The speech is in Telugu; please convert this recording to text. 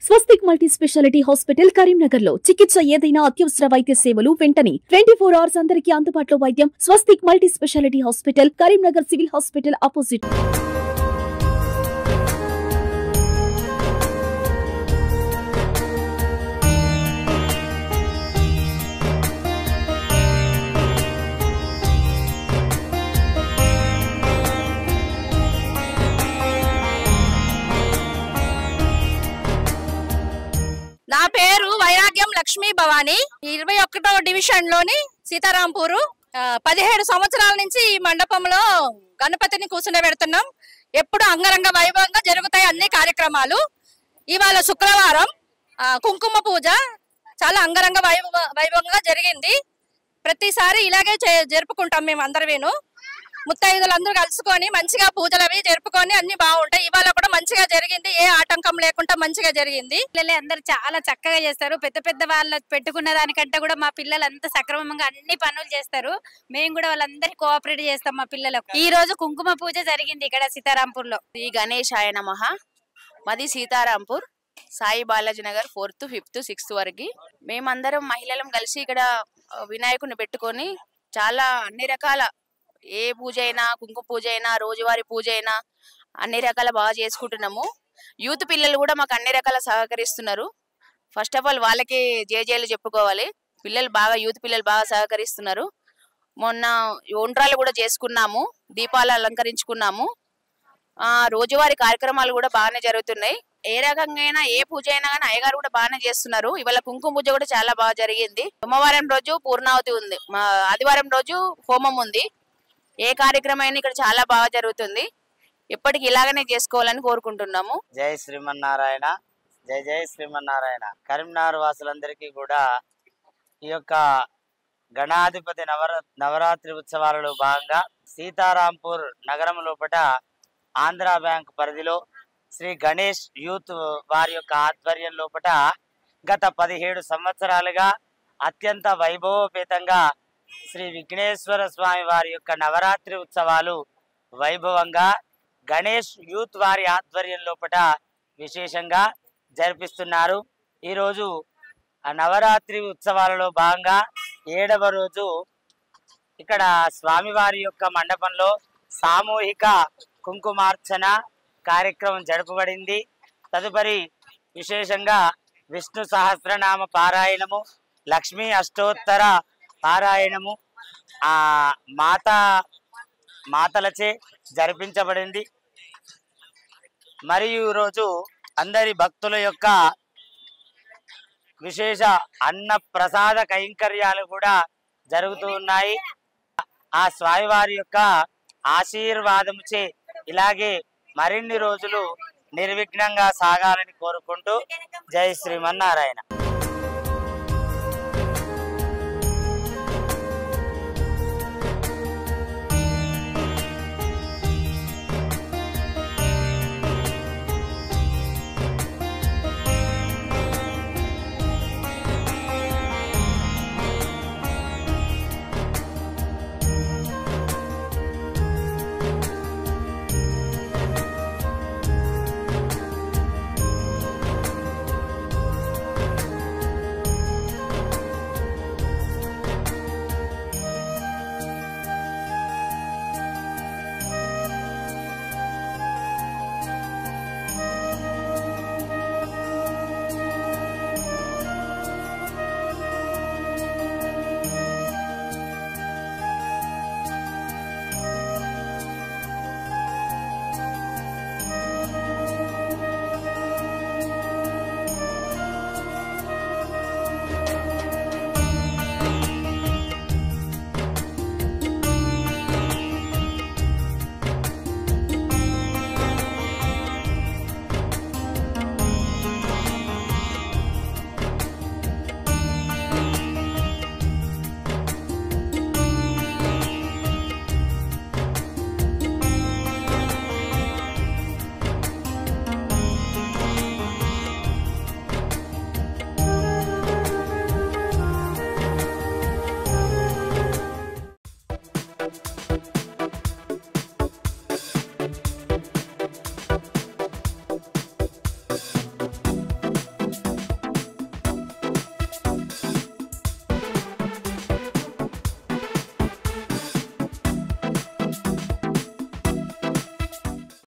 స్వస్తిక్ మల్టీ స్పెషాలిటీ హాస్పిటల్ కరీంనగర్ లో చికిత్స ఏదైనా అత్యవసర వైద్య సేవలు వెంటనే ట్వంటీ ఫోర్ అవర్స్ అందరికీ అందుబాటులో వైద్యం Swastik multi speciality hospital Karimnagar civil hospital opposite నా పేరు వైరాగ్యం లక్ష్మీ భవాని ఇరవై ఒకటో డివిజన్ లోని సీతారాంపూరు ఆ, పదిహేడు సంవత్సరాల నుంచి ఈ మండపంలో గణపతిని కూర్చుండబెడుతున్నాం ఎప్పుడు అంగరంగ వైభవంగా జరుగుతాయి అన్ని కార్యక్రమాలు ఇవాళ శుక్రవారం ఆ, కుంకుమ పూజ చాలా అంగరంగ వైభవ వైభవంగా జరిగింది ప్రతిసారి ఇలాగే చే- జరుపుకుంటాం మేము అందరమేను ముత్తైదులందరూ కలుసుకొని మంచిగా పూజలు అవి జరుపుకొని అన్ని బాగుంటాయి ఇవాళ కూడా మంచిగా జరిగింది ఏ ఆటంకం లేకుండా మంచిగా జరిగింది పిల్లలు అందరు చాలా చక్కగా చేస్తారు పెద్ద పెద్ద వాళ్ళ పెట్టుకున్న దానికంటే కూడా మా పిల్లలు అంత సక్రమంగా అన్ని పనులు చేస్తారు మేము కూడా వాళ్ళందరి కోఆపరేట్ చేస్తాం మా పిల్లలకు ఈ రోజు కుంకుమ పూజ జరిగింది ఇక్కడ సీతారాంపూర్ లో శ్రీ గణేశాయ నమ మాది Sitarampur Sai Balaji Nagar fourth fifth sixth వరకు మేమందరం మహిళలం కలిసి ఇక్కడ ఆ, వినాయకుడిని పెట్టుకొని చాలా అన్ని రకాల ఏ పూజ అయినా కుంకుమ పూజ అయినా రోజువారీ పూజ అయినా అన్ని రకాల బాగా చేసుకుంటున్నాము యూత్ పిల్లలు కూడా మాకు అన్ని రకాల సహకరిస్తున్నారు ఫస్ట్ ఆఫ్ ఆల్ వాళ్ళకి జేజేలు చెప్పుకోవాలి పిల్లలు బాగా యూత్ పిల్లలు బాగా సహకరిస్తున్నారు మొన్న ఒండ్రాలు కూడా చేసుకున్నాము దీపాలు అలంకరించుకున్నాము ఆ రోజువారీ కార్యక్రమాలు కూడా బాగానే జరుగుతున్నాయి ఏ రకంగా అయినా ఏ పూజ అయినా కానీ అయ్యగారు కూడా బాగానే చేస్తున్నారు ఇవాళ కుంకుమ పూజ కూడా చాలా బాగా జరిగింది సోమవారం రోజు పూర్ణావతి ఉంది మా ఆదివారం రోజు హోమం ఉంది ఏ కార్యక్రమం అయినా ఇక్కడ చాలా బాగా జరుగుతుంది ఎప్పటికి ఇలాగనే చేసుకోవాలని కోరుకుంటున్నాము జై శ్రీమన్నారాయణ జై జై శ్రీమన్నారాయణ కరీంనగర్ వాసులందరికీ కూడా ఈ యొక్క గణాధిపతి నవర నవరాత్రి ఉత్సవాలలో భాగంగా సీతారాంపూర్ నగరం లోపట ఆంధ్ర బ్యాంక్ పరిధిలో శ్రీ గణేష్ యూత్ వారి యొక్క ఆధ్వర్యం లోపట గత పదిహేడు సంవత్సరాలుగా అత్యంత వైభవోపేతంగా శ్రీ విఘ్నేశ్వర స్వామి వారి యొక్క నవరాత్రి ఉత్సవాలు వైభవంగా గణేష్ యూత్ వారి ఆధ్వర్యం లోపట విశేషంగా జరిపిస్తున్నారు ఈరోజు ఆ నవరాత్రి ఉత్సవాలలో భాగంగా ఏడవ రోజు ఇక్కడ స్వామివారి యొక్క మండపంలో సామూహిక కుంకుమార్చన కార్యక్రమం జరపబడింది తదుపరి విశేషంగా విష్ణు సహస్రనామ పారాయణము లక్ష్మీ అష్టోత్తర పారాయణము ఆ మాతా మాతలచే జరిపించబడింది మరియు ఈరోజు అందరి భక్తుల యొక్క విశేష అన్న ప్రసాద కైంకర్యాలు కూడా జరుగుతూ ఉన్నాయి ఆ స్వామివారి యొక్క ఆశీర్వాదముచే ఇలాగే మరిన్ని రోజులు నిర్విఘ్నంగా సాగాలని కోరుకుంటూ జై శ్రీమన్నారాయణ